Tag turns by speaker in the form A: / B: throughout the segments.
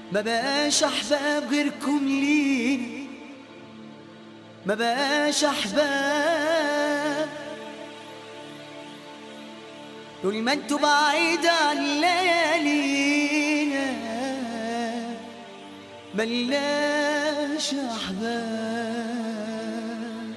A: ما بقاش احباب غيركم لينا ما بقاش احباب طول ما انتوا بعيد عن ليالينا ملناش احباب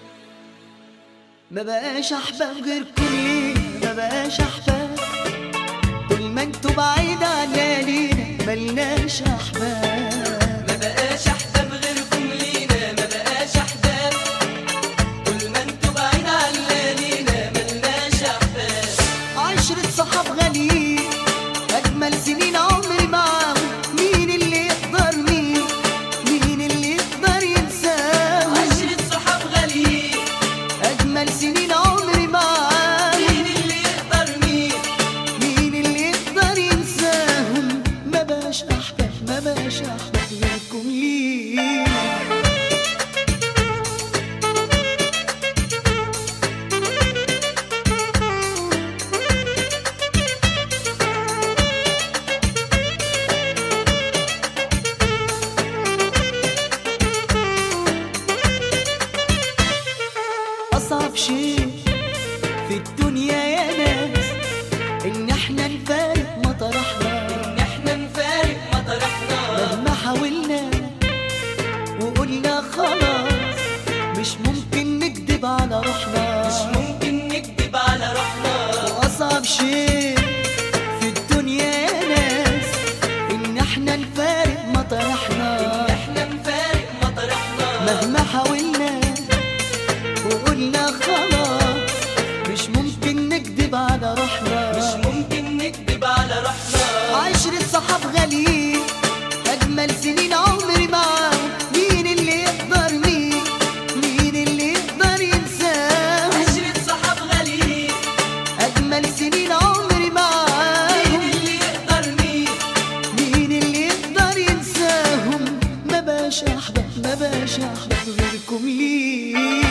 A: ما بقاش احباب غيركم لينا ما بقاش احباب طول ما انتوا بعيد عن ليالينا ملناش احباب
B: ما بقاش احباب غيركم لينا ما بقاش احباب طول ما انتوا بعيد عن ليالينا ملناش احباب
A: عشرة صحاب غاليين أجمل سنين عمري معاهم مين اللي يقدر مين مين اللي يقدر ينساهم
B: عشرة صحاب غاليين
A: أجمل سنين عمري معاهم
B: مين اللي يقدر مين
A: مين اللي يقدر ينساهم ما بقاش أحباب ما بقاش أحباب غيركم لينا أصعب شيء في الدنيا يا ناس إن إحنا نفارق مطرحنا
B: ان احنا نفارق مطرحنا
A: مهما حاولنا وقلنا خلاص مش ممكن نكذب على روحنا
B: مش ممكن نكذب على روحنا
A: وأصعب شيء في الدنيا يا ناس إن إحنا نفارق مطرحنا
B: ان احنا نفارق مطرحنا
A: مهما حاولنا وقلنا خلاص مش ممكن نكذب على روحنا
B: مش ممكن نكذب على روحنا
A: عشرة صحاب غاليين أجمل سنين عمري معاهم مين اللي يقدر مين مين اللي يقدر ينساهم
B: عشرة صحاب غاليين
A: أجمل سنين عمري
B: مين
A: معاهم
B: اللي يقدر مين
A: مين اللي يقدر ينساهم ما بقاش أحباب ما بقاش أحباب غيركم لينا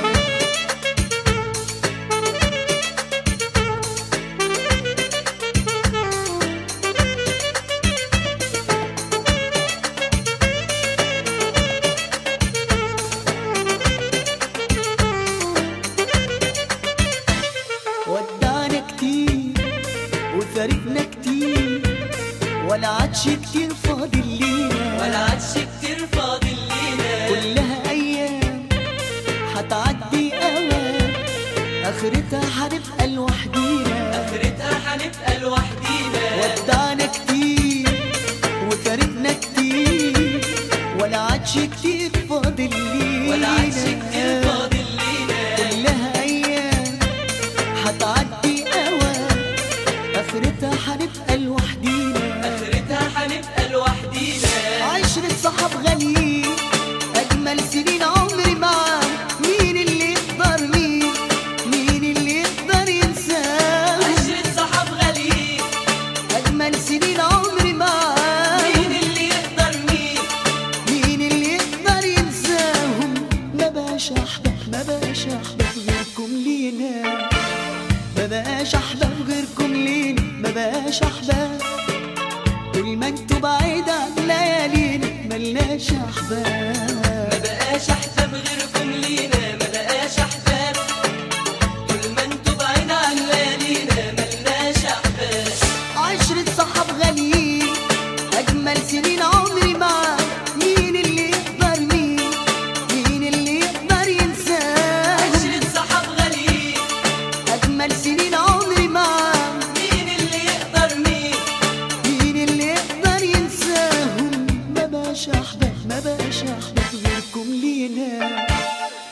A: ودعنا كتير وفارقنا كتير ولا عادش كتير فاضل لينا
B: ولا عادش كتير فاضل لينا
A: كلها ايام هتعدي اوام اخرتها هنبقى لوحدينا
B: اخرتها هنبقى لوحدينا
A: ودعنا كتير وفارقنا كتير ولا عادش كتير فاضل لينا
B: ولا عادش كتير فاضل لينا
A: كلها ايام هتعدي اوام اخرتها هنبقى لوحدينا
B: اخرتها هنبقى لوحدينا
A: عشرة صحاب غاليين أجمل سنين عمري معاهم مين اللي يقدر مين مين اللي يقدر ينساهم
B: عشرة صحاب غاليين
A: أجمل سنين عمري معاهم
B: مين اللي يقدر مين
A: مين اللي يقدر ينساهم ما بقاش أحباب ما بقاش أحباب غيركم لينا ما بقاش أحباب غيركم لينا ما بقاش أحباب طول ما انتوا بعيد عن ليالينا ملناش أحباب
B: ما بقاش احباب غيركم لينا ما بقاش احباب طول ما انتوا بعيد عن ليالينا ملناش احباب
A: عشرة صحاب غاليين أجمل سنين عمري معاك مين اللي يقدر مين مين اللي يقدر ينساهم
B: عشرة صحاب غاليين
A: أجمل سنين عمري معاك
B: مين اللي يقدر مين
A: مين اللي يقدر ينساهم ما بقاش أحباب ما بقاش أحباب غيركم لينا